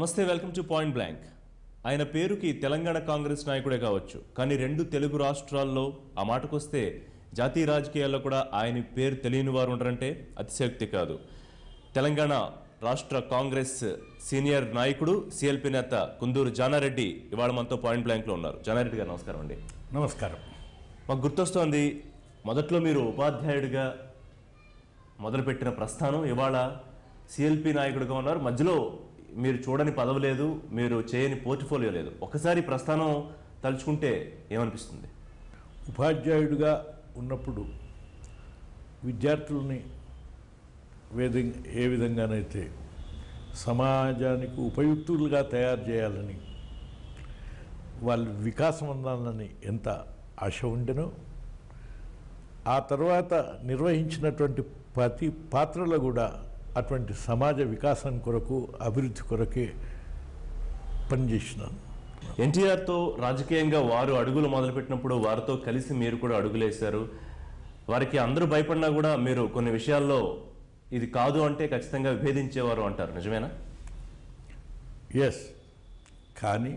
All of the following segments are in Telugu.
నమస్తే వెల్కమ్ టు పాయింట్ బ్లాంక్ ఆయన పేరుకి తెలంగాణ కాంగ్రెస్ నాయకుడే కావచ్చు కానీ రెండు తెలుగు రాష్ట్రాల్లో ఆ మాటకొస్తే జాతీయ రాజకీయాల్లో కూడా ఆయన పేరు తెలియని వారు ఉండరంటే అతిశయోక్తి కాదు తెలంగాణ రాష్ట్ర కాంగ్రెస్ సీనియర్ నాయకుడు సిఎల్పి నేత కుందూరు జానారెడ్డి ఇవాళ మనతో పాయింట్ బ్లాంక్లో ఉన్నారు జానారెడ్డి గారు నమస్కారం అండి నమస్కారం మాకు గుర్తొస్తోంది మొదట్లో మీరు ఉపాధ్యాయుడిగా మొదలుపెట్టిన ప్రస్థానం ఇవాళ సిఎల్పి నాయకుడిగా ఉన్నారు మధ్యలో మీరు చూడని పదవి లేదు మీరు చేయని పోర్ట్ఫోలియో లేదు ఒకసారి ప్రస్థానం తలుచుకుంటే ఏమనిపిస్తుంది ఉపాధ్యాయుడిగా ఉన్నప్పుడు విద్యార్థుల్ని వేది ఏ విధంగానైతే సమాజానికి ఉపయుక్తులుగా తయారు చేయాలని వాళ్ళ వికాసం అందాలని ఎంత ఆశ ఉండెనో ఆ తర్వాత నిర్వహించినటువంటి ప్రతి పాత్రలో కూడా అటువంటి సమాజ వికాసం కొరకు అభివృద్ధి కొరకే పనిచేసినాను ఎన్టీఆర్తో రాజకీయంగా వారు అడుగులు మొదలుపెట్టినప్పుడు వారితో కలిసి మీరు కూడా అడుగులేశారు వారికి అందరూ భయపడినా కూడా మీరు కొన్ని విషయాల్లో ఇది కాదు అంటే ఖచ్చితంగా విభేదించేవారు అంటారు నిజమేనా ఎస్ కానీ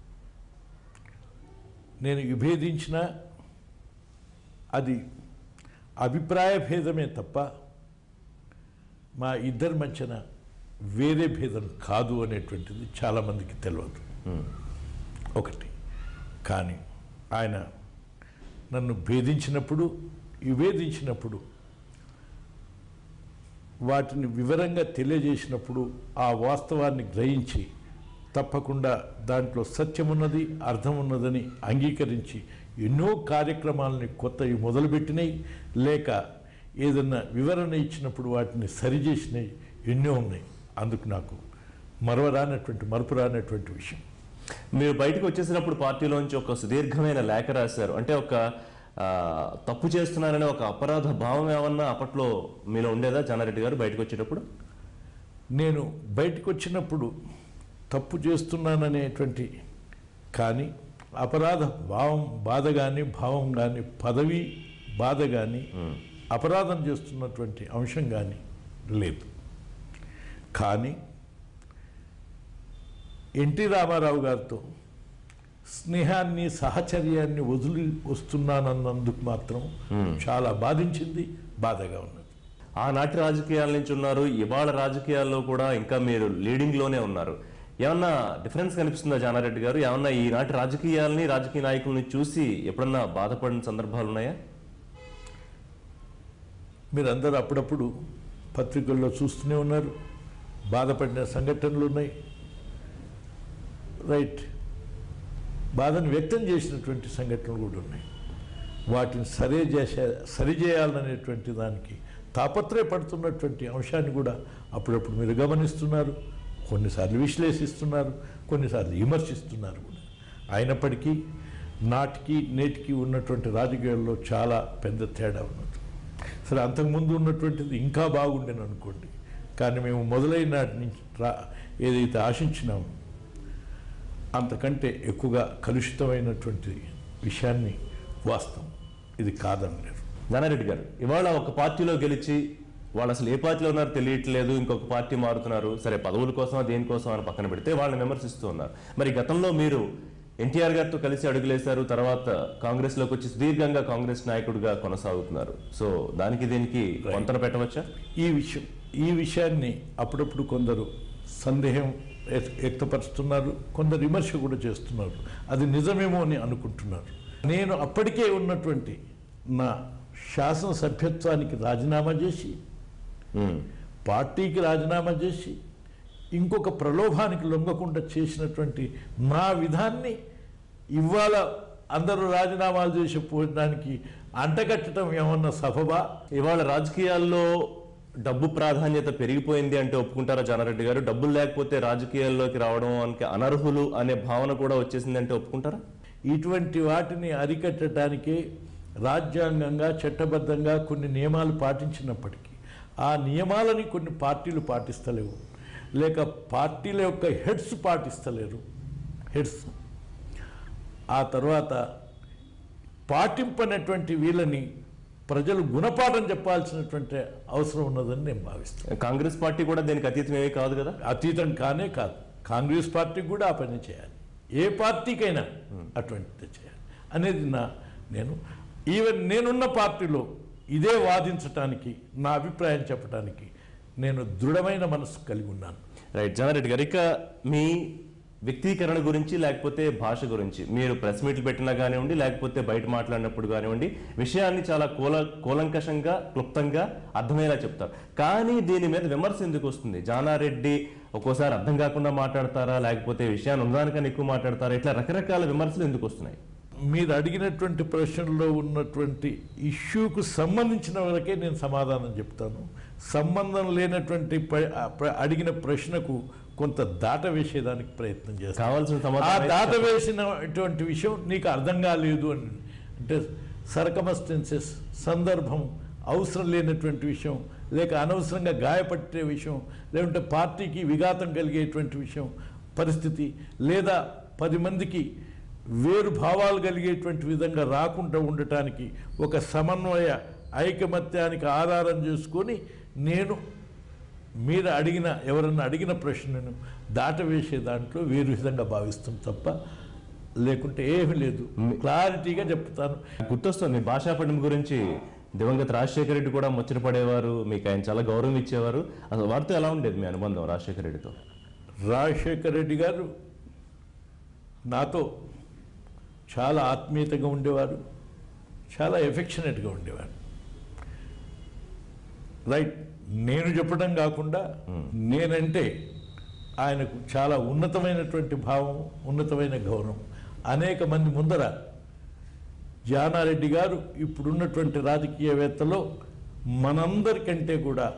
నేను విభేదించిన అది అభిప్రాయ భేదమే తప్ప మా ఇద్దరి మధ్యన వేరే భేదం కాదు అనేటువంటిది చాలామందికి తెలియదు ఒకటి కానీ ఆయన నన్ను భేదించినప్పుడు విభేదించినప్పుడు వాటిని వివరంగా తెలియజేసినప్పుడు ఆ వాస్తవాన్ని గ్రహించి తప్పకుండా దాంట్లో సత్యమున్నది అర్థం ఉన్నదని అంగీకరించి ఎన్నో కార్యక్రమాలని కొత్తవి మొదలుపెట్టినాయి లేక ఏదన్నా వివరణ ఇచ్చినప్పుడు వాటిని సరిచేసినాయి ఎన్నో ఉన్నాయి అందుకు నాకు మరవరానటువంటి మరపు రానటువంటి విషయం మీరు బయటకు వచ్చేసినప్పుడు పార్టీలోంచి ఒక సుదీర్ఘమైన లేఖ రాశారు అంటే ఒక ఆ, తప్పు చేస్తున్నారనే ఒక అపరాధ భావం ఏమన్నా అప్పట్లో మీలో ఉండేదా జానారెడ్డి గారు బయటకు వచ్చేటప్పుడు నేను బయటకు వచ్చినప్పుడు తప్పు చేస్తున్నాననేటువంటి కానీ అపరాధ భావం బాధ కానీ భావం కానీ పదవి బాధ కానీ అపరాధం చేస్తున్నటువంటి అంశం కానీ లేదు కానీ ఎన్టీ రామారావు గారితో స్నేహాన్ని సహచర్యాన్ని వదిలి వస్తున్నానన్నందుకు మాత్రం చాలా బాధించింది బాధగా ఉన్నది ఆనాటి రాజకీయాల నుంచి ఉన్నారు ఇవాళ రాజకీయాల్లో కూడా ఇంకా మీరు లీడింగ్ లోనే ఉన్నారు ఏమన్నా డిఫరెన్స్ కనిపిస్తుందా జానారెడ్డి గారు ఏమన్నా ఈనాటి రాజకీయాలని రాజకీయ నాయకుల్ని చూసి ఎప్పుడన్నా బాధపడిన సందర్భాలు ఉన్నాయా మీరందరూ అప్పుడప్పుడు పత్రికల్లో చూస్తూనే ఉన్నారు బాధపడిన సంఘటనలు ఉన్నాయి రైట్ బాధను వ్యక్తం చేసినటువంటి సంఘటనలు కూడా ఉన్నాయి వాటిని సరే చేసే సరిచేయాలనేటువంటి దానికి తాపత్రయపడుతున్నటువంటి అంశాన్ని కూడా అప్పుడప్పుడు మీరు గమనిస్తున్నారు కొన్నిసార్లు విశ్లేషిస్తున్నారు కొన్నిసార్లు విమర్శిస్తున్నారు కూడా అయినప్పటికీ నాటికి నేటికి ఉన్నటువంటి రాజకీయాల్లో చాలా పెద్ద తేడా ఉన్నది సరే అంతకుముందు ఉన్నటువంటిది ఇంకా బాగుండేను అనుకోండి కానీ మేము మొదలైన నాటి నుంచి రా ఏదైతే ఆశించినామో అంతకంటే ఎక్కువగా కలుషితమైనటువంటి విషయాన్ని వాస్తవం ఇది కాదనలేరు జానారెడ్డి గారు ఇవాళ ఒక పార్టీలో గెలిచి వాళ్ళు అసలు ఏ పార్టీలో ఉన్నారో తెలియట్లేదు ఇంకొక పార్టీ మారుతున్నారు సరే పదవుల కోసం దేనికోసం అని పక్కన పెడితే వాళ్ళని విమర్శిస్తూ ఉన్నారు మరి గతంలో మీరు ఎన్టీఆర్ గారితో కలిసి అడుగులేశారు తర్వాత కాంగ్రెస్ లోకి వచ్చి సుదీర్ఘంగా కాంగ్రెస్ నాయకుడిగా కొనసాగుతున్నారు సో దానికి దీనికి వంతన పెట్టవచ్చా ఈ విషయం ఈ విషయాన్ని అప్పుడప్పుడు కొందరు సందేహం వ్యక్- వ్యక్తపరుస్తున్నారు కొందరు విమర్శ కూడా చేస్తున్నారు అది నిజమేమో అని అనుకుంటున్నారు నేను అప్పటికే ఉన్నటువంటి నా శాసనసభ్యత్వానికి రాజీనామా చేసి ఉమ్. పార్టీకి రాజీనామా చేసి ఇంకొక ప్రలోభానికి లొంగకుండా చేసినటువంటి నా విధాన్ని ఇవాళ అందరూ రాజీనామాలు చేసి పోవడానికి అంటగట్టడం ఏమన్నా సభబా ఇవాళ రాజకీయాల్లో డబ్బు ప్రాధాన్యత పెరిగిపోయింది అంటే ఒప్పుకుంటారా జానారెడ్డి గారు డబ్బులు లేకపోతే రాజకీయాల్లోకి రావడం అంటే అనర్హులు అనే భావన కూడా వచ్చేసింది అంటే ఒప్పుకుంటారా ఇటువంటి వాటిని అరికట్టడానికి రాజ్యాంగంగా చట్టబద్ధంగా కొన్ని నియమాలు పాటించినప్పటికీ ఆ నియమాలని కొన్ని పార్టీలు పాటిస్తలేవు లేక పార్టీల యొక్క హెడ్స్ పాటిస్తలేరు హెడ్స్ ఆ తర్వాత పాటింపనటువంటి వీళ్ళని ప్రజలు గుణపాఠం చెప్పాల్సినటువంటి అవసరం ఉన్నదని నేను భావిస్తాను కాంగ్రెస్ పార్టీ కూడా దీనికి అతీతం ఏమీ కాదు కదా అతీతం కానే కాదు కాంగ్రెస్ పార్టీకి కూడా ఆ పని చేయాలి ఏ పార్టీకైనా అటువంటిది చేయాలి అనేది నా నేను ఈవెన్ నేనున్న పార్టీలో ఇదే వాదించటానికి నా అభిప్రాయం చెప్పడానికి నేను దృఢమైన మనసు కలిగి ఉన్నాను రైట్ జానారెడ్డి గారు ఇక మీ వ్యక్తీకరణ గురించి లేకపోతే భాష గురించి మీరు ప్రెస్ మీట్లు పెట్టినా కానివ్వండి లేకపోతే బయట మాట్లాడినప్పుడు కానివ్వండి విషయాన్ని చాలా కూల కూలంకషంగా క్లుప్తంగా అర్థమయ్యేలా చెప్తారు కానీ దీని మీద విమర్శ ఎందుకు వస్తుంది జానారెడ్డి ఒక్కోసారి అర్థం కాకుండా మాట్లాడతారా లేకపోతే విషయాన్ని ఉన్నదానికన్నా ఎక్కువ మాట్లాడతారా ఇట్లా రకరకాల విమర్శలు ఎందుకు వస్తున్నాయి మీరు అడిగినటువంటి ప్రశ్నలో ఉన్నటువంటి ఇష్యూకు సంబంధించిన వరకే నేను సమాధానం చెప్తాను సంబంధం లేనటువంటి ప్ర- ఆ ప్ర- అడిగిన ప్రశ్నకు కొంత దాట వేసేదానికి ప్రయత్నం చేస్తాను కావాల్సిన ఆ సమాధానం దాట వేసినటువంటి విషయం నీకు అర్థం కాలేదు అని అంటే సర్కమస్టెన్సెస్ సందర్భం అవసరం లేనటువంటి విషయం లేక అనవసరంగా గాయపట్టే విషయం లేకుంటే పార్టీకి విఘాతం కలిగేటువంటి విషయం పరిస్థితి లేదా పది మందికి వేరు భావాలు కలిగేటువంటి విధంగా రాకుండా ఉండటానికి ఒక సమన్వయ ఐకమత్యానికి ఆధారం చేసుకొని నేను మీరు అడిగిన ఎవరన్నా అడిగిన ప్రశ్నను దాటవేసే దాంట్లో వేరు విధంగా భావిస్తాం తప్ప లేకుంటే ఏమీ లేదు క్లారిటీగా చెప్తాను గుర్తొస్తుంది మీ భాషా పఠనం గురించి దివంగత రాజశేఖర రెడ్డి కూడా ముచ్చట పడేవారు మీకు ఆయన చాలా గౌరవం ఇచ్చేవారు అసలు వారితో ఎలా ఉండేది మీ అనుబంధం రాజశేఖర రెడ్డితో రాజశేఖర రెడ్డి గారు నాతో చాలా ఆత్మీయతగా ఉండేవారు చాలా ఎఫెక్షనేట్గా ఉండేవారు రైట్ నేను చెప్పడం కాకుండా నేనంటే ఆయనకు చాలా ఉన్నతమైనటువంటి భావం ఉన్నతమైన గౌరవం అనేక మంది ముందర జానారెడ్డి గారు ఇప్పుడున్నటువంటి రాజకీయవేత్తలో మనందరికంటే కూడా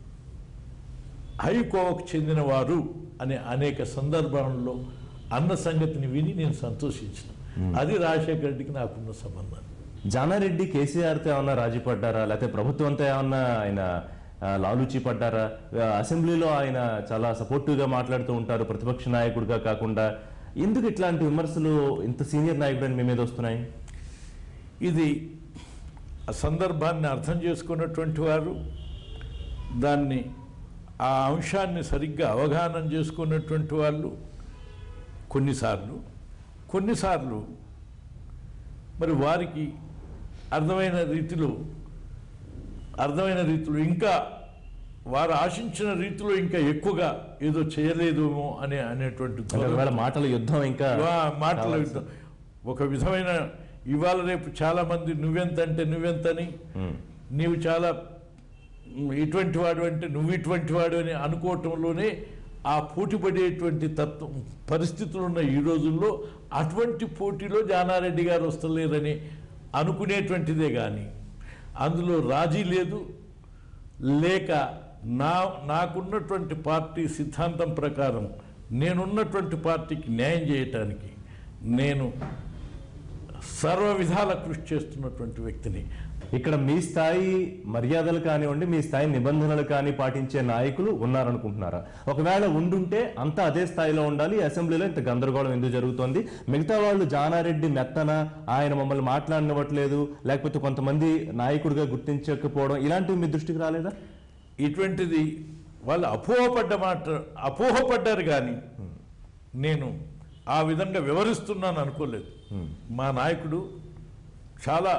హైకోవకు చెందినవారు అనే అనేక సందర్భాలలో అన్న సంగతిని విని నేను సంతోషించిన అది రాజశేఖర రెడ్డికి నాకున్న సంబంధం జానారెడ్డి కేసీఆర్తో ఏమన్నా రాజీ పడ్డారా లేకపోతే ప్రభుత్వంతో ఏమన్నా ఆయన ఆ, లాలూచి పడ్డారా ఆ, అసెంబ్లీలో ఆయన చాలా సపోర్టివ్గా మాట్లాడుతూ ఉంటారు ప్రతిపక్ష నాయకుడిగా కాకుండా ఎందుకు ఇట్లాంటి విమర్శలు ఇంత సీనియర్ నాయకుడు అని మీ మీద వస్తున్నాయి ఇది ఆ సందర్భాన్ని అర్థం చేసుకున్నటువంటి వారు దాన్ని ఆ అంశాన్ని సరిగ్గా అవగాహన చేసుకున్నటువంటి వాళ్ళు కొన్నిసార్లు కొన్నిసార్లు మరి వారికి అర్థమైన రీతిలో అర్థమైన రీతిలో ఇంకా వారు ఆశించిన రీతిలో ఇంకా ఎక్కువగా ఏదో చేయలేదేమో అనే అనేటువంటి అంటే ధోరణి- ఒకవేళ మాటల యుద్ధం ఇంకా వా- మాటలు కావాల్సి- ఒక విధమైన ఇవాళ రేపు చాలా మంది నువ్వెంత అంటే నువ్వెంతని ఉమ్. నీవు చాలా మ్, ఇటువంటి వాడు అంటే నువ్వు ఇటువంటి వాడు అని అనుకోవటంలోనే ఆ పోటీ పడేటువంటి తత్వం పరిస్థితులు ఉన్న ఈ రోజుల్లో అటువంటి పోటీలో జానారెడ్డి గారు వస్తలేరని అనుకునేటువంటిదే కానీ అందులో రాజీ లేదు లేక నా నాకున్నటువంటి పార్టీ సిద్ధాంతం ప్రకారం నేనున్నటువంటి పార్టీకి న్యాయం చేయటానికి నేను సర్వ విధాల కృషి చేస్తున్నటువంటి వ్యక్తిని ఇక్కడ మీ స్థాయి మర్యాదలు కానివ్వండి మీ స్థాయి నిబంధనలు కానీ పాటించే నాయకులు ఉన్నారనుకుంటున్నారా ఒకవేళ ఉండుంటే అంతా అదే స్థాయిలో ఉండాలి ఈ అసెంబ్లీలో ఇంత గందరగోళం ఎందుకు జరుగుతోంది మిగతా వాళ్ళు జానారెడ్డి మెత్తన ఆయన మమ్మల్ని మాట్లాడనివ్వట్లేదు లేకపోతే కొంతమంది నాయకుడిగా గుర్తించకపోవడం ఇలాంటివి మీ దృష్టికి రాలేదా ఇటువంటిది వాళ్ళు అపోహపడ్డ మాట అపోహపడ్డారు కానీ నేను ఆ విధంగా వివరిస్తున్నాను అనుకోలేదు మా నాయకుడు చాలా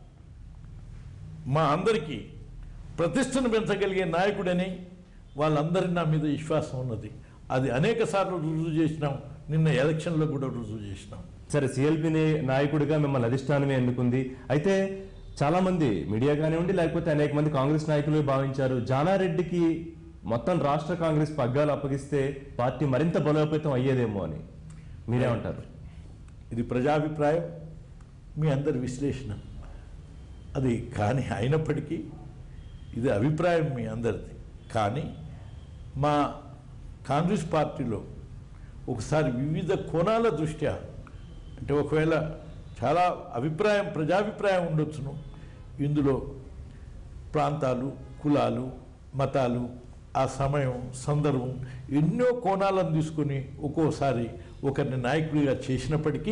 మా అందరికీ ప్రతిష్టను పెంచగలిగే నాయకుడని వాళ్ళందరి నా మీద విశ్వాసం ఉన్నది అది అనేక సార్లు రుజువు చేసినాం నిన్న ఎలక్షన్లో కూడా రుజువు చేసినాం సరే సిఎల్పి నాయకుడిగా మిమ్మల్ని అధిష్టానమే ఎన్నుకుంది అయితే చాలా మంది మీడియా కానివ్వండి లేకపోతే అనేక మంది కాంగ్రెస్ నాయకులు భావించారు జానారెడ్డికి మొత్తం రాష్ట్ర కాంగ్రెస్ పగ్గాలు అప్పగిస్తే పార్టీ మరింత బలోపేతం అయ్యేదేమో అని మీరేమంటారు ఇది ప్రజాభిప్రాయం మీ అందరి విశ్లేషణ అది కానీ అయినప్పటికీ ఇది అభిప్రాయం మీ అందరిది కానీ మా కాంగ్రెస్ పార్టీలో ఒకసారి వివిధ కోణాల దృష్ట్యా అంటే ఒకవేళ చాలా అభిప్రాయం ప్రజాభిప్రాయం ఉండొచ్చును ఇందులో ప్రాంతాలు కులాలు మతాలు ఆ సమయం సందర్భం ఎన్నో కోణాలను తీసుకొని ఒక్కోసారి ఒకరిని నాయకుడిగా చేసినప్పటికీ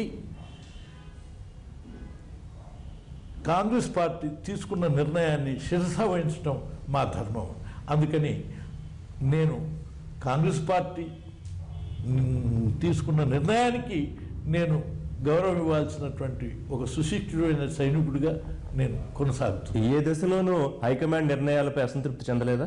కాంగ్రెస్ పార్టీ తీసుకున్న నిర్ణయాన్ని శిరస వహించడం మా ధర్మం అందుకని నేను కాంగ్రెస్ పార్టీ మ్, తీసుకున్న నిర్ణయానికి నేను గౌరవం ఇవ్వాల్సినటువంటి ఒక సుశిక్షుడైన సైనికుడిగా నేను కొనసాగుతున్నాను ఏ దశలోనూ హైకమాండ్ నిర్ణయాలపై అసంతృప్తి చెందలేదా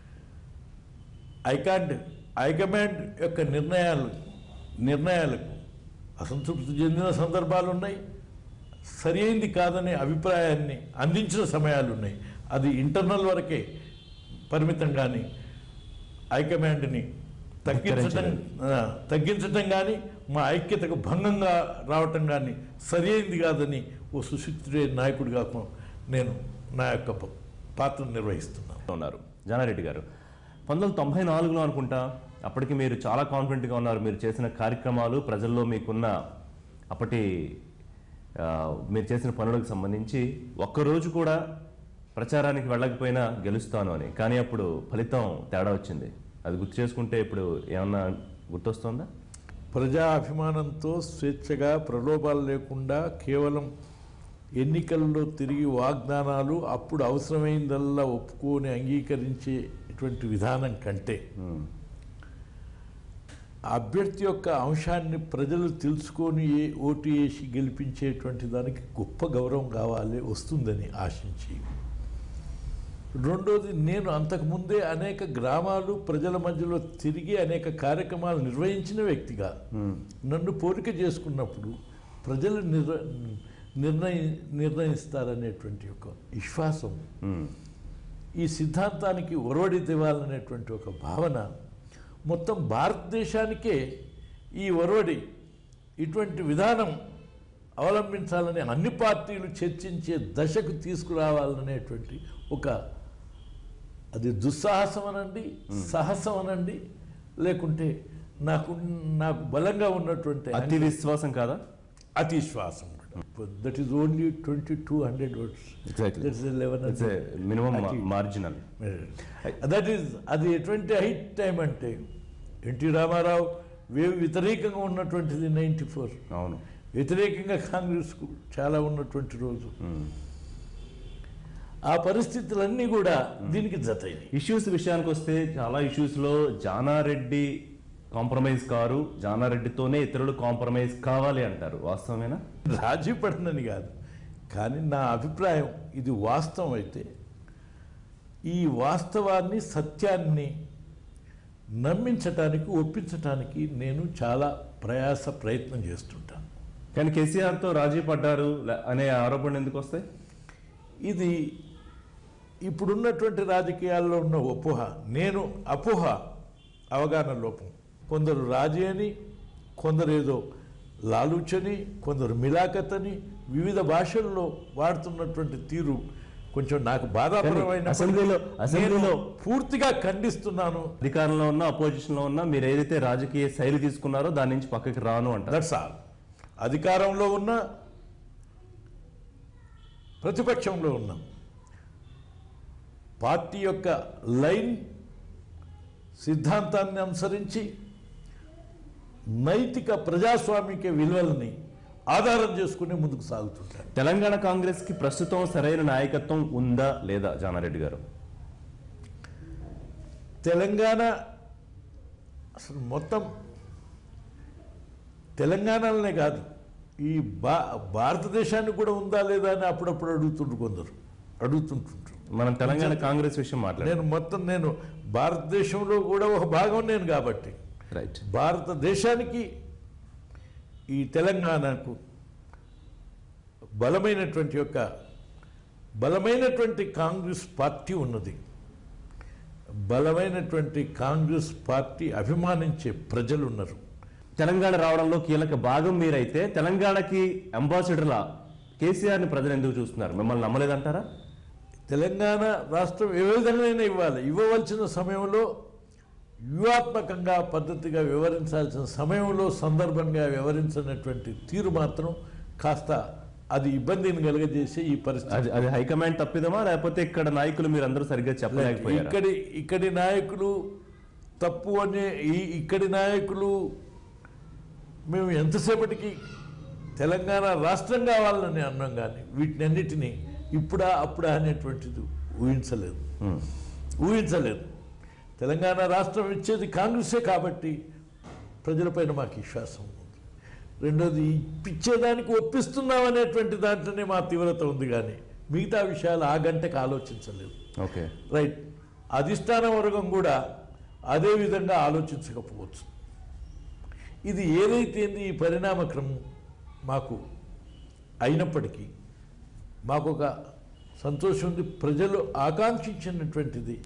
ఐకాండ్ హైకమాండ్ యొక్క నిర్ణయాలు నిర్ణయాలకు అసంతృప్తి చెందిన సందర్భాలు ఉన్నాయి సరి అయింది కాదనే అభిప్రాయాన్ని అందించిన సమయాలు ఉన్నాయి అది ఇంటర్నల్ వరకే పరిమితం కానీ హైకమాండ్ని తగ్గించడం ఆ, తగ్గించడం కానీ మా ఐక్యతకు భంగంగా రావటం కానీ సరి అయింది కాదని ఓ సుశిక్షుడైన నాయకుడిగా నేను నా యొక్క ప- పాత్రను నిర్వహిస్తున్నాను ఉన్నారు జానారెడ్డి గారు పంతొమ్మిది వందల తొంభై నాలుగులో అనుకుంటా అప్పటికి మీరు చాలా కాన్ఫిడెంట్గా ఉన్నారు మీరు చేసిన కార్యక్రమాలు ప్రజల్లో మీకున్న అప్పటి ఆ, మీరు చేసిన పనులకు సంబంధించి ఒక్కరోజు కూడా ప్రచారానికి వెళ్ళకపోయినా గెలుస్తాను అని కానీ అప్పుడు ఫలితం తేడా వచ్చింది అది గుర్తు చేసుకుంటే ఇప్పుడు ఏమన్నా గుర్తొస్తుందా ప్రజా అభిమానంతో స్వేచ్ఛగా ప్రలోభాలు లేకుండా కేవలం ఎన్నికల్లో తిరిగి వాగ్దానాలు అప్పుడు అవసరమైందల్లా ఒప్పుకొని అంగీకరించేటువంటి విధానం కంటే అభ్యర్థి యొక్క అంశాన్ని ప్రజలు తెలుసుకొని ఏ ఓటు వేసి గెలిపించేటువంటి దానికి గొప్ప గౌరవం కావాలి వస్తుందని ఆశించి రెండోది నేను అంతకుముందే అనేక గ్రామాలు ప్రజల మధ్యలో తిరిగి అనేక కార్యక్రమాలు నిర్వహించిన వ్యక్తిగా నన్ను పోలిక చేసుకున్నప్పుడు ప్రజలు నిర్ణ నిర్ణయి నిర్ణయిస్తారనేటువంటి ఒక విశ్వాసం మ్మ్. ఈ సిద్ధాంతానికి ఒరవడి తెవాలనేటువంటి ఒక భావన మొత్తం భారతదేశానికే ఈ ఒరవడి ఇటువంటి విధానం అవలంబించాలని అన్ని పార్టీలు చర్చించే దశకు తీసుకురావాలనేటువంటి ఒక అది దుస్సాహసం అనండి సాహసం అనండి లేకుంటే నాకు నాకు బలంగా ఉన్నటువంటి అతి విశ్వాసం కాదా అతి శ్వాసం that is only twenty two hundred words Exactly. That is eleven it's minimum marginal that is అది ఎటువంటి హైట్ టైం అంటే ఎన్టీ రామారావు వేవ్ వ్యతిరేకంగా ఉన్నటువంటిది నైంటీ ఫోర్ అవును వ్యతిరేకంగా కాంగ్రెస్కు చాలా ఉన్నటువంటి రోజు మ్మ్. ఆ పరిస్థితులన్నీ కూడా దీనికి జతైనాయి ఇష్యూస్ విషయానికి వస్తే చాలా ఇష్యూస్లో జానారెడ్డి కాంప్రమైజ్ కారు జానారెడ్డితోనే ఇతరులు కాంప్రమైజ్ కావాలి అంటారు వాస్తవమేనా రాజీ పడనని కాదు కానీ నా అభిప్రాయం ఇది వాస్తవం అయితే ఈ వాస్తవాన్ని సత్యాన్ని నమ్మించటానికి ఒప్పించటానికి నేను చాలా ప్రయాస ప్రయత్నం చేస్తుంటాను కానీ కేసీఆర్తో రాజీ పడ్డారు లే- అనే ఆరోపణలు ఎందుకు వస్తాయి ఇది ఇప్పుడున్నటువంటి రాజకీయాల్లో ఉన్న అపోహ నేను అపోహ అవగాహన లోపం కొందరు రాజీ అని కొందరు ఏదో లాలూచని కొందరు మిలాఖత్ అని వివిధ భాషల్లో వాడుతున్నటువంటి తీరు కొంచెం నాకు బాధాపరమైన అసెంబ్లీలో అసెంబ్లీలో పూర్తిగా ఖండిస్తున్నాను అధికారంలో ఉన్న అపోజిషన్ లో ఉన్న మీరు ఏదైతే రాజకీయ శైలి తీసుకున్నారో దాని నుంచి పక్కకి రాను అంటారు దట్స్ ఆల్ అధికారంలో ఉన్న ప్రతిపక్షంలో ఉన్నాం పార్టీ యొక్క లైన్ సిద్ధాంతాన్ని అనుసరించి నైతిక ప్రజాస్వామిక విలువలని ఆధారం చేసుకుని ముందుకు సాగుతుంటారు తెలంగాణ కాంగ్రెస్ కి ప్రస్తుతం సరైన నాయకత్వం ఉందా లేదా జానారెడ్డి గారు తెలంగాణ అసలు మొత్తం తెలంగాణలోనే కాదు ఈ భా భారతదేశానికి కూడా ఉందా లేదా అని అప్పుడప్పుడు అడుగుతుండ్రు కొందరు అడుగుతుంటుంటారు మనం తెలంగాణ కాంగ్రెస్ విషయం మాట్లాడారు నేను మొత్తం నేను భారతదేశంలో కూడా ఒక భాగం నేను కాబట్టి రైట్ భారతదేశానికి ఈ తెలంగాణకు బలమైనటువంటి యొక్క బలమైనటువంటి కాంగ్రెస్ పార్టీ ఉన్నది బలమైనటువంటి కాంగ్రెస్ పార్టీ అభిమానించే ప్రజలు ఉన్నారు తెలంగాణ రావడంలో కీలక భాగం మీరైతే తెలంగాణకి అంబాసిడర్లా కేసీఆర్ ని ప్రజలు ఎందుకు చూస్తున్నారు మిమ్మల్ని నమ్మలేదంటారా తెలంగాణ రాష్ట్రం ఏ విధంగానైనా ఇవ్వాలి ఇవ్వవలసిన సమయంలో వ్యూహాత్మకంగా పద్ధతిగా వివరించాల్సిన సమయంలో సందర్భంగా వివరించినటువంటి తీరు మాత్రం కాస్త అది ఇబ్బందిని కలుగజేసే ఈ పరిస్థితి అది అది హైకమాండ్ తప్పిదమా లేకపోతే ఇక్కడ నాయకులు మీరు అందరూ సరిగ్గా చెప్పలేకపోయారు ఇక్కడి ఇక్కడి నాయకులు తప్పు అనే ఈ ఇక్కడి నాయకులు మేము ఎంతసేపటికి తెలంగాణ రాష్ట్రం కావాలని అన్నాం కానీ వీటినన్నిటినీ ఇప్పుడా అప్పుడా అనేటువంటిది ఊహించలేదు ఊహించలేదు తెలంగాణ రాష్ట్రం ఇచ్చేది కాంగ్రెసే కాబట్టి ప్రజలపైన మాకు విశ్వాసం ఉంది రెండోది ఇప్పించేదానికి ఒప్పిస్తున్నాం అనేటువంటి దాంట్లోనే మా తీవ్రత ఉంది కానీ మిగతా విషయాలు ఆ గంటకు ఆలోచించలేదు ఓకే రైట్ అధిష్టాన వర్గం కూడా అదే విధంగా ఆలోచించకపోవచ్చు ఇది ఏదైతే ఈ పరిణామక్రమం మాకు అయినప్పటికీ మాకు ఒక సంతోషం ఉంది ప్రజలు ఆకాంక్షించినటువంటిది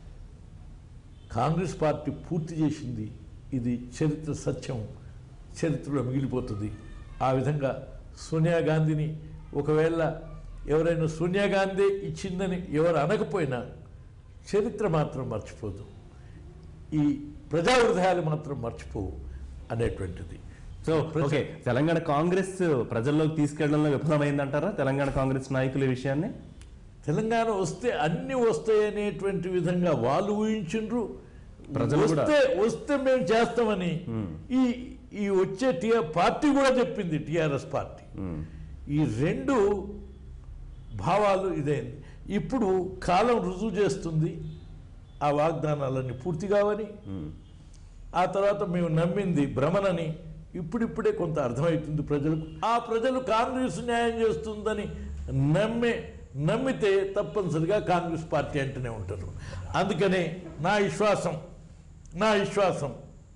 కాంగ్రెస్ పార్టీ పూర్తి చేసింది ఇది చరిత్ర సత్యం చరిత్రలో మిగిలిపోతుంది ఆ విధంగా సోనియా గాంధీని ఒకవేళ ఎవరైనా సోనియా గాంధీ ఇచ్చిందని ఎవరు అనకపోయినా చరిత్ర మాత్రం మర్చిపోదు ఈ ప్రజా హృదయాలు మాత్రం మర్చిపోవు అనేటువంటిది సో ఓకే తెలంగాణ కాంగ్రెస్ ప్రజల్లోకి తీసుకెళ్లడంలో విఫలమైందంటారా తెలంగాణ కాంగ్రెస్ నాయకుల ఈ విషయాన్ని తెలంగాణ వస్తే అన్ని వస్తాయి అనేటువంటి విధంగా వాళ్ళు ఊహించిండ్రు ప్రజలు కూడా- వస్తే వస్తే మేము చేస్తామని ఈ ఈ వచ్చే టిఆర్ పార్టీ కూడా చెప్పింది టిఆర్ఎస్ పార్టీ మ్మ్. ఈ రెండు భావాలు ఇదైంది ఇప్పుడు కాలం రుజువు చేస్తుంది ఆ వాగ్దానాలన్నీ పూర్తి కావని మ్మ్. ఆ తర్వాత మేము నమ్మింది భ్రమణని ఇప్పుడిప్పుడే కొంత అర్థమవుతుంది ప్రజలకు ఆ ప్రజలు కాంగ్రెస్ న్యాయం చేస్తుందని నమ్మే నమ్మితే తప్పనిసరిగా కాంగ్రెస్ పార్టీ అంటూనే ఉంటారు అందుకనే నా విశ్వాసం నా విశ్వాసం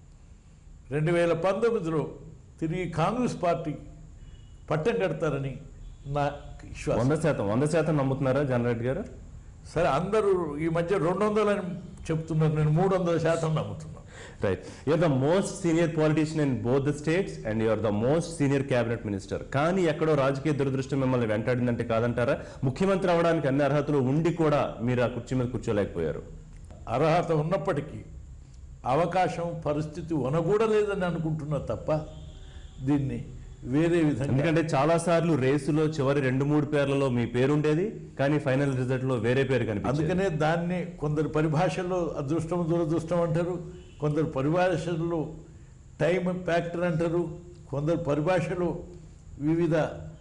రెండు వేల పంతొమ్మిదిలో తిరిగి కాంగ్రెస్ పార్టీ పట్టం కడతారని నా విశ్వాసం వంద శాతం వంద శాతం నమ్ముతున్నారా జనరెడ్డి గారు సరే అందరూ ఈ మధ్య రెండు వందలని చెప్తున్నారు నేను మూడు వందల శాతం నమ్ముతున్నాను right you're the most senior politician in both the states and you're the most senior cabinet minister కానీ ఎక్కడో రాజకీయ దురదృష్టం మిమ్మల్ని వెంటాడిందంటే కాదంటారా ముఖ్యమంత్రి అవడానికి అన్ని అర్హతలు ఉండి కూడా మీరు ఆ కుర్చీ మీద కూర్చోలేకపోయారు అర్హత ఉన్నప్పటికీ అవకాశం పరిస్థితి వనగూడలేదని అనుకుంటున్నా తప్ప దీన్ని వేరే విధంగా ఎందుకంటే చాలా సార్లు రేసులో చివరి రెండు మూడు పేర్లలో మీ పేరు ఉండేది కానీ ఫైనల్ రిజల్ట్ లో వేరే పేరు కనిపించింది అందుకనే దాన్ని కొందరు పరిభాషల్లో అదృష్టం దురదృష్టం అంటారు కొందరు పరిభాషల్లో టైం ఫ్యాక్టర్ అంటారు కొందరు పరిభాషలో వివిధ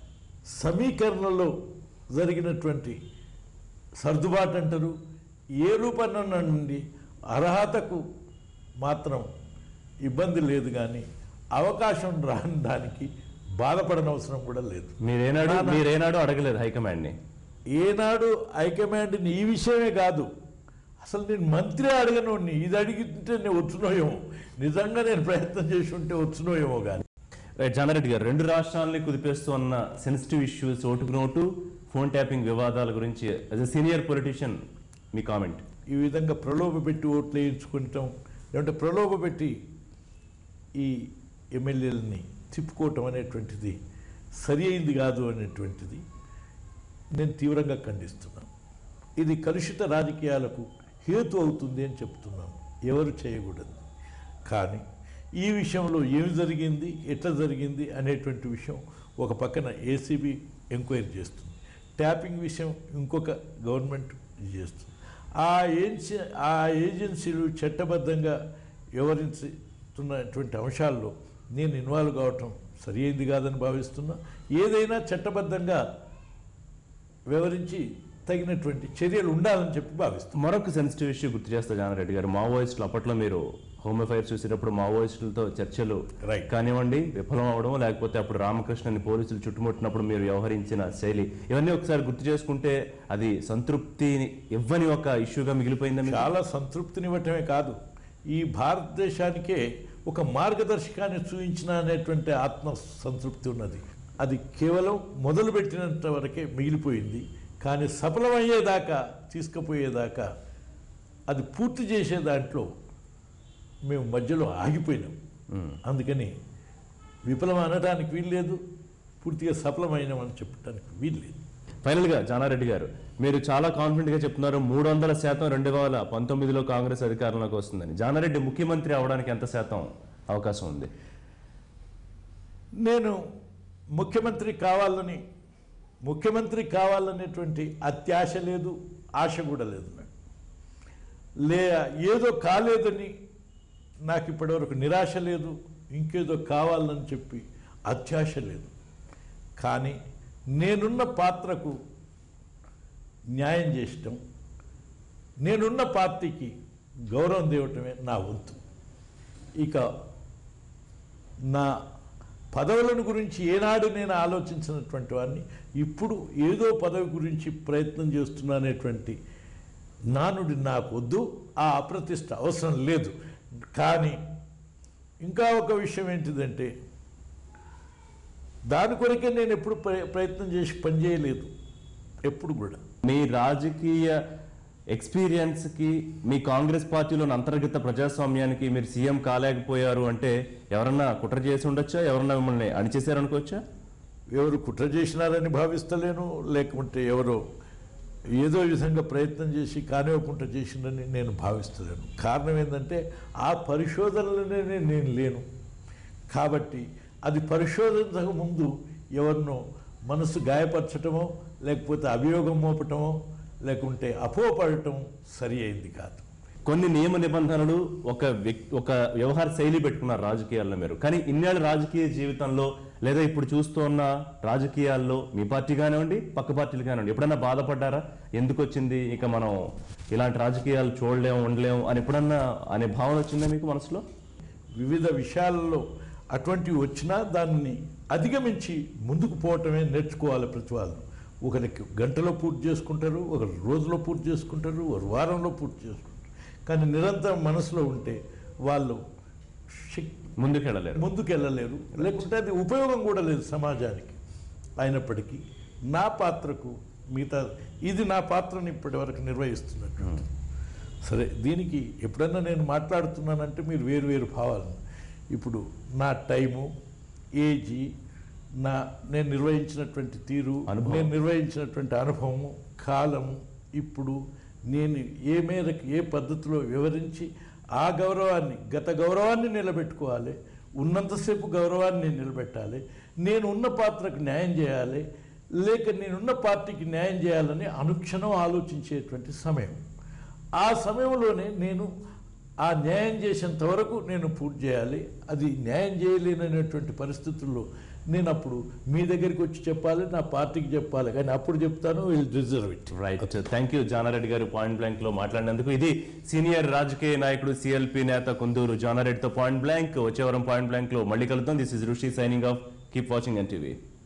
సమీకరణలో జరిగినటువంటి సర్దుబాటు అంటారు ఏ రూపంలో నుండి అర్హతకు మాత్రం ఇబ్బంది లేదు కానీ అవకాశం రాని దానికి బాధపడనవసరం కూడా లేదు మీరేనాడు మీరేనాడు అడగలేదు హైకమాండ్ ని ఏనాడు హైకమాండ్ని ఈ విషయమే కాదు అసలు నేను మంత్రి అడగనోడిని ఇది అడిగితే నేను వచ్చునోయేమో నిజంగా నేను ప్రయత్నం చేసి ఉంటే వచ్చునోయేమో కానీ రైట్ జానారెడ్డి గారు రెండు రాష్ట్రాలని కుదిపేస్తున్న సెన్సిటివ్ ఇష్యూస్ ఓటుకు నోటు ఫోన్ ట్యాపింగ్ వివాదాల గురించి యాజ్ ఎ సీనియర్ పొలిటీషియన్ మీ కామెంట్ ఈ విధంగా ప్రలోభ పెట్టి ఓట్లు వేయించుకుంటాం లేదంటే ప్రలోభ పెట్టి ఈ ఎమ్మెల్యేలని తిప్పుకోవటం అనేటువంటిది సరి అయింది కాదు అనేటువంటిది నేను తీవ్రంగా ఖండిస్తున్నాను ఇది కలుషిత రాజకీయాలకు హేతు అవుతుంది అని చెప్తున్నాను ఎవరు చేయకూడదు కానీ ఈ విషయంలో ఏమి జరిగింది ఎట్లా జరిగింది అనేటువంటి విషయం ఒక పక్కన ఏసీబీ ఎంక్వైరీ చేస్తుంది ట్యాపింగ్ విషయం ఇంకొక గవర్నమెంట్ ఇది చేస్తుంది ఆ ఏజెన్సీ ఆ ఏజెన్సీలు చట్టబద్ధంగా వ్యవహరిస్తున్నటువంటి అంశాల్లో నేను ఇన్వాల్వ్ కావటం సరి అయింది కాదని భావిస్తున్నా ఏదైనా చట్టబద్ధంగా వివరించి తగినటువంటి చర్యలు ఉండాలని చెప్పి భావిస్తున్నాను మరొక సెన్సిటివ్ ఇష్యూ గుర్తు చేస్తా జానారెడ్డి గారు మావోయిస్టులు అప్పట్లో మీరు హోమ్ అఫైర్స్ చూసేటప్పుడు మావోయిస్టులతో చర్చలు Right. కానివ్వండి విఫలం అవడం లేకపోతే అప్పుడు రామకృష్ణని పోలీసులు చుట్టుముట్టినప్పుడు మీరు వ్యవహరించిన శైలి ఇవన్నీ ఒకసారి గుర్తు చేసుకుంటే అది సంతృప్తిని ఇవ్వని ఒక ఇష్యూగా మిగిలిపోయిందని చాలా సంతృప్తినివ్వటమే కాదు ఈ భారతదేశానికే ఒక మార్గదర్శకాన్ని చూపించిన అనేటువంటి ఆత్మ సంతృప్తి ఉన్నది అది కేవలం మొదలుపెట్టినంత వరకే మిగిలిపోయింది కానీ సఫలమయ్యేదాకా తీసుకుపోయేదాకా అది పూర్తి చేసే దాంట్లో మేము మధ్యలో ఆగిపోయినాం అందుకని విఫలం అనడానికి వీల్లేదు పూర్తిగా సఫలమైనామని చెప్పడానికి వీల్లేదు ఫైనల్ గా జానారెడ్డి గారు మీరు చాలా కాన్ఫిడెంట్ గా చెప్తున్నారు మూడు వందల శాతం రెండు వేల పంతొమ్మిదిలో కాంగ్రెస్ అధికారంలోకి వస్తుందని జానారెడ్డి ముఖ్యమంత్రి అవడానికి ఎంత శాతం అవకాశం ఉంది నేను ముఖ్యమంత్రి కావాలని ముఖ్యమంత్రి కావాలనేటువంటి అత్యాశ లేదు ఆశ కూడా లేదు నాకు లే ఏదో కాలేదని నాకు ఇప్పటివరకు నిరాశ లేదు ఇంకేదో కావాలని చెప్పి అత్యాశ లేదు కానీ నేనున్న పాత్రకు న్యాయం చేయటం నేనున్న పార్టీకి గౌరవం దేవటమే నా వంతు ఇక నా పదవులను గురించి ఏనాడు నేను ఆలోచించినటువంటి వాడిని ఇప్పుడు ఏదో పదవి గురించి ప్రయత్నం చేస్తున్నానేటువంటి నానుడి నాకు వద్దు ఆ అప్రతిష్ట అవసరం లేదు కానీ ఇంకా ఒక విషయం ఏంటిదంటే దాని కొరకే నేను ఎప్పుడు ప్ర- ప్రయత్నం చేసి పనిచేయలేదు ఎప్పుడు కూడా మీ రాజకీయ ఎక్స్పీరియన్స్కి మీ కాంగ్రెస్ పార్టీలోని అంతర్గత ప్రజాస్వామ్యానికి మీరు సీఎం కాలేకపోయారు అంటే ఎవరన్నా కుట్ర చేసి ఉండొచ్చా ఎవరన్నా మిమ్మల్ని అణిచేశారనుకోవచ్చా ఎవరు కుట్ర చేసినారని భావిస్తలేను లేకుంటే ఎవరో ఏదో విధంగా ప్రయత్నం చేసి కానివ్వకుండా చేసిందని నేను భావిస్తలేను కారణం ఏంటంటే ఆ పరిశోధనలోనే నేను లేను కాబట్టి అది పరిశోధించక ముందు ఎవరినో మనసు గాయపరచటమో లేకపోతే అభియోగం మోపటమో లేకుంటే అపోపడటం సరి అయింది కాదు కొన్ని నియమ నిబంధనలు ఒక వ్యక్- ఒక వ్యవహార శైలి పెట్టుకున్నారు రాజకీయాల్లో మీరు కానీ ఇన్నేళ్ళ రాజకీయ జీవితంలో లేదా ఇప్పుడు చూస్తున్న రాజకీయాల్లో మీ పార్టీ కానివ్వండి పక్క పార్టీలు కానివ్వండి ఎప్పుడన్నా బాధపడ్డారా ఎందుకు వచ్చింది ఇక మనం ఇలాంటి రాజకీయాలు చూడలేము ఉండలేము అని ఎప్పుడన్నా అనే భావన వచ్చిందా మీకు మనసులో వివిధ విషయాలలో అటువంటివి వచ్చినా దాన్ని అధిగమించి ముందుకు పోవటమే నేర్చుకోవాలి ప్రతి వాళ్ళు ఒకరికి గంటలో పూర్తి చేసుకుంటారు ఒకరు రోజులో పూర్తి చేసుకుంటారు ఒకరు వారంలో పూర్తి చేసుకుంటారు కానీ నిరంతరం మనసులో ఉంటే వాళ్ళు శక్- ముందుకెళ్ళలేరు ముందుకెళ్ళలేరు లేకుంటే అది ఉపయోగం కూడా లేదు సమాజానికి అయినప్పటికీ నా పాత్రకు మిగతా ఇది నా పాత్రని ఇప్పటి వరకు నిర్వహిస్తున్నట్టు సరే దీనికి ఎప్పుడన్నా నేను మాట్లాడుతున్నానంటే మీరు వేరు వేరు భావాలను ఇప్పుడు నా టైము ఏజీ నా నేను నిర్వహించినటువంటి తీరు అనుభవం. నేను నిర్వహించినటువంటి అనుభవము కాలము ఇప్పుడు నేను ఏ మేరకు ఏ పద్ధతిలో వివరించి ఆ గౌరవాన్ని గత గౌరవాన్ని నిలబెట్టుకోవాలి ఉన్నంతసేపు గౌరవాన్ని నేను నిలబెట్టాలి నేను ఉన్న పాత్రకు న్యాయం చేయాలి లేక నేనున్న పార్టీకి న్యాయం చేయాలని అనుక్షణం ఆలోచించేటువంటి సమయం ఆ సమయంలోనే నేను ఆ న్యాయం చేసేంత వరకు నేను పూర్తి చేయాలి అది న్యాయం చేయలేనటువంటి పరిస్థితుల్లో నేను అప్పుడు మీ దగ్గరికి వచ్చి చెప్పాలి నా పార్టీకి చెప్పాలి కానీ అప్పుడు చెప్తాను will reserve it right thank you Jana Reddy garu point blank లో మాట్లాడినందుకు ఇది సీనియర్ రాజకీయ నాయకుడు సిఎల్పి నేత కుందూరు జానారెడ్డితో పాయింట్ బ్లాంక్ వచ్చే వారం పాయింట్ బ్లాంక్ లో మళ్ళీ కలుద్దాం this is Rishi signing off keep watching N TV